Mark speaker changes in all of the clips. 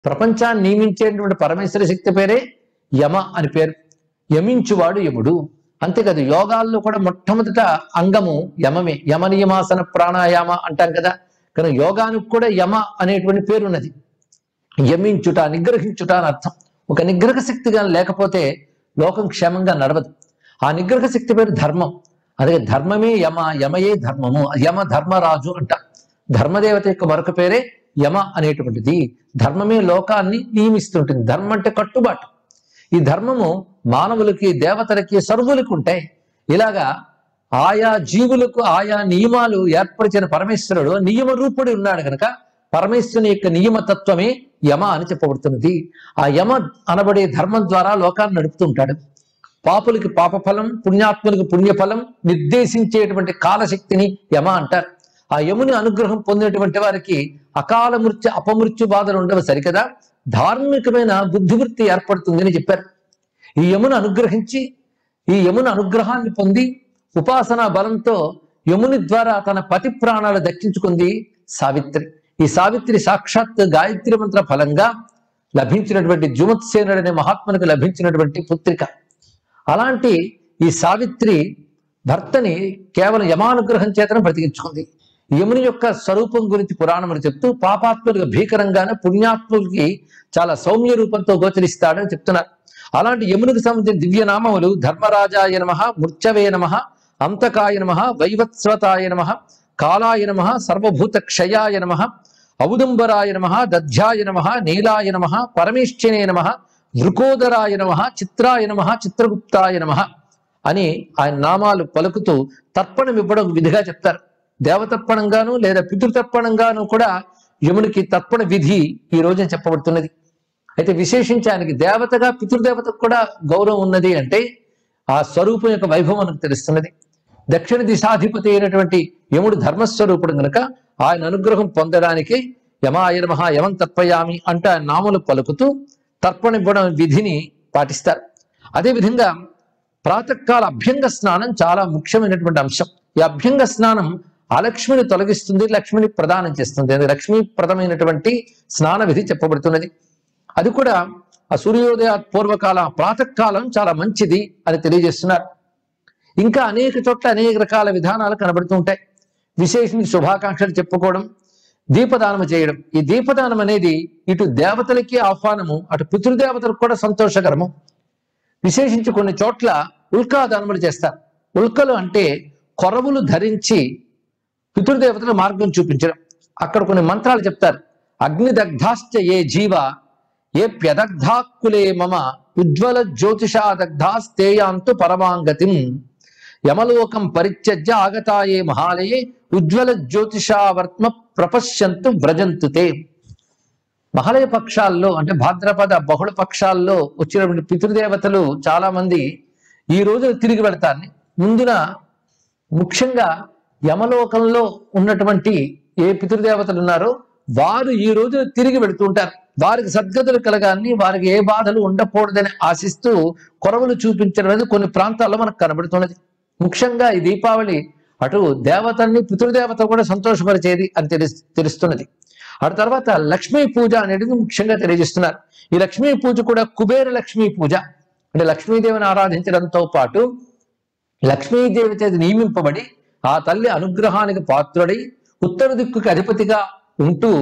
Speaker 1: ప్రపంచాన్ని నియమించేటువంటి పరమేశ్వర శక్తి పేరే యమ అని పేరు యమించువాడు యముడు అంతేకాదు యోగాల్లో కూడా మొట్టమొదట అంగము యమమే యమ నియమాసన ప్రాణాయామ అంటాం కదా కానీ యోగానికి కూడా యమ అనేటువంటి పేరు ఉన్నది యమించుట నిగ్రహించుట అని అర్థం ఒక నిగ్రహ శక్తి కానీ లేకపోతే లోకం క్షేమంగా నడవదు ఆ నిగ్రహ శక్తి పేరు ధర్మం అదే ధర్మమే యమ యమయే ధర్మము యమ ధర్మరాజు అంట ధర్మదేవత యొక్క మరొక పేరే యమ అనేటువంటిది ధర్మమే లోకాన్ని నియమిస్తుంటుంది ధర్మం అంటే కట్టుబాటు ఈ ధర్మము మానవులకి దేవతలకి సర్వులకి ఉంటాయి ఇలాగా ఆయా జీవులకు ఆయా నియమాలు ఏర్పరిచిన పరమేశ్వరుడు నియమ రూపుడి ఉన్నాడు కనుక పరమేశ్వరుని యొక్క నియమతత్వమే యమ అని చెప్పబడుతున్నది ఆ యమ అనబడే ధర్మం ద్వారా లోకాన్ని నడుపుతుంటాడు పాపులకి పాపఫలం పుణ్యాత్ములకి పుణ్యఫలం నిర్దేశించేటువంటి కాలశక్తిని యమ అంటారు ఆ యముని అనుగ్రహం పొందినటువంటి వారికి అకాల మృత్యు అపమృత్యు బాధలు ఉండవు సరికదా ధార్మికమైన బుద్ధివృత్తి ఏర్పడుతుందని చెప్పారు ఈ యమును అనుగ్రహించి ఈ యమున అనుగ్రహాన్ని పొంది ఉపాసనా బలంతో యముని ద్వారా తన పతి ప్రాణాలు దక్కించుకుంది సావిత్రి ఈ సావిత్రి సాక్షాత్ గాయత్రి మంత్ర ఫలంగా లభించినటువంటి జుమత్సేనుడు అనే మహాత్మునికి లభించినటువంటి పుత్రిక అలాంటి ఈ సావిత్రి భర్తని కేవలం యమానుగ్రహం చేతనే బ్రతికించుకుంది యముని యొక్క స్వరూపం గురించి పురాణములు చెప్తూ పాపాత్ములకు భీకరంగానే పుణ్యాత్ములకి చాలా సౌమ్య రూపంతో గోచరిస్తాడని చెప్తున్నారు అలాంటి యమునికి సంబంధించిన దివ్యనామములు ధర్మరాజాయ నమ మృత్యవే నమ అంతకాయ నమ వైవత్స్వతాయ నమ కాలాయ నమ సర్వభూత క్షయాయ నమ ఔదంబరాయ నమ దధ్యాయ నమ నీలాయ నమ పరమేశ్వనే నమ వృకోదరాయ నమ చిత్రాయ నమ చిత్రగుప్తాయ నమ అని ఆయన నామాలు పలుకుతూ తర్పణం ఇవ్వడం విధిగా చెప్తారు దేవతర్పణంగాను లేదా పితృతర్పణంగాను కూడా యమునికి తర్పణ విధి ఈ రోజున చెప్పబడుతున్నది అయితే విశేషించి ఆయనకి దేవతగా పితృదేవతకు కూడా గౌరవం ఉన్నది అంటే ఆ స్వరూపం యొక్క వైభవం మనకు తెలుస్తున్నది దక్షిణ దిశాధిపతి అయినటువంటి యముడు ధర్మస్వరూపుడు గనుక ఆయన అనుగ్రహం పొందడానికి యమాయ నమః యమం తర్పయామి అంటే ఆయన నామలు పలుకుతూ తర్పణ ఇవ్వడం విధిని పాటిస్తారు అదేవిధంగా ప్రాతకాల అభ్యంగ స్నానం చాలా ముఖ్యమైనటువంటి అంశం ఈ అభ్యంగ స్నానం అలక్ష్మిని తొలగిస్తుంది లక్ష్మిని ప్రదానం చేస్తుంది అది లక్ష్మీప్రదమైనటువంటి స్నాన విధి చెప్పబడుతున్నది అది కూడా ఆ సూర్యోదయ పూర్వకాల ప్రాతకాలం చాలా మంచిది అని తెలియజేస్తున్నారు ఇంకా అనేక చోట్ల అనేక రకాల విధానాలు కనబడుతూ ఉంటాయి విశేషించి శుభాకాంక్షలు చెప్పుకోవడం దీపదానం చేయడం ఈ దీపదానం అనేది ఇటు దేవతలకి ఆహ్వానము అటు పితృదేవతలకు కూడా సంతోషకరము విశేషించి కొన్ని చోట్ల ఉల్కా దానములు చేస్తారు ఉల్కలు అంటే కొరవులు ధరించి పితృదేవతల మార్గం చూపించడం అక్కడ కొన్ని మంత్రాలు చెప్తారు అగ్నిదగ్ధాశ్చ ఏ జీవ ఏ ప్యదగ్ధాక్కులే మమ ఉజ్వల జ్యోతిషాదగ్ధాస్తేయాంతు పరమాంగతిం యమలోకం పరిత్యజ్య ఆగతాయే మహాలయే ఉజ్వల జ్యోతిషావర్త్మ ప్రపశ్యంతు వ్రజంతు తే మహాలయ పక్షాల్లో అంటే భాద్రపద బహుళ పక్షాల్లో వచ్చినటువంటి పితృదేవతలు చాలా మంది ఈ రోజు తిరిగి వెళతారని ముందున ముఖ్యంగా యమలోకంలో ఉన్నటువంటి ఏ పితృదేవతలు ఉన్నారో వారు ఈ రోజు తిరిగి వెళుతుంటారు వారికి సద్గతులు కలగాలని వారికి ఏ బాధలు ఉండకూడదని ఆశిస్తూ కొరవులు చూపించడం అనేది కొన్ని ప్రాంతాల్లో మనకు కనబడుతున్నది ముఖ్యంగా ఈ దీపావళి అటు దేవతల్ని పితృదేవత కూడా సంతోషపరిచేది అని తెలి తెలుస్తున్నది అటు తర్వాత లక్ష్మీ పూజ అనేది ముఖ్యంగా తెలియజేస్తున్నారు ఈ లక్ష్మీ పూజ కూడా కుబేర లక్ష్మీ పూజ అంటే లక్ష్మీదేవిని ఆరాధించడంతో పాటు లక్ష్మీదేవి చేత నియమింపబడి ఆ తల్లి అనుగ్రహానికి పాత్రుడై ఉత్తర దిక్కుకి అధిపతిగా ఉంటూ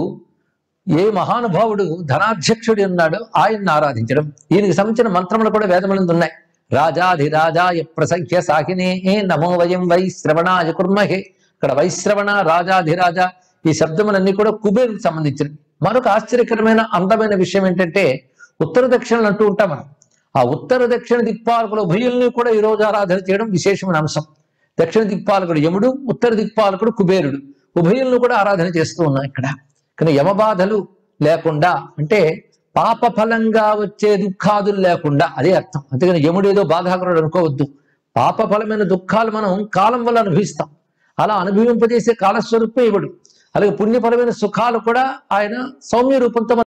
Speaker 1: ఏ మహానుభావుడు ధనాధ్యక్షుడు ఉన్నాడో ఆయన్ని ఆరాధించడం ఈయనకి సంబంధించిన మంత్రములు కూడా వేదములందు ఉన్నాయి రాజాధిరాజాయ ప్రసఖ్య సాహినే నమో వయం వై శ్రవణాయ కుర్మహే ఇక్కడ వైశ్రవణ రాజాధిరాజ ఈ శబ్దములన్నీ కూడా కుబేరుకి సంబంధించినవి మరొక ఆశ్చర్యకరమైన అందమైన విషయం ఏంటంటే ఉత్తర దక్షిణలు అంటూ ఉంటాం మనం ఆ ఉత్తర దక్షిణ దిక్పాలకుల ఉభయుల్ని కూడా ఈ రోజు ఆరాధన చేయడం విశేషమైన అంశం దక్షిణ దిక్పాలకుడు యముడు ఉత్తర దిక్పాలకుడు కుబేరుడు ఉభయులను కూడా ఆరాధన చేస్తూ ఉన్నాం ఇక్కడ కానీ యమబాధలు లేకుండా అంటే పాప ఫలంగా వచ్చే దుఃఖాదులు లేకుండా అదే అర్థం అంతేగాని యముడు ఏదో బాధాకరుడు అనుకోవద్దు పాప ఫలమైన దుఃఖాలు మనం కాలం వల్ల అనుభవిస్తాం అలా అనుభవింపజేసే కాలస్వరూపం ఇవ్వడు అలాగే పుణ్యపరమైన సుఖాలు కూడా ఆయన సౌమ్య రూపంతో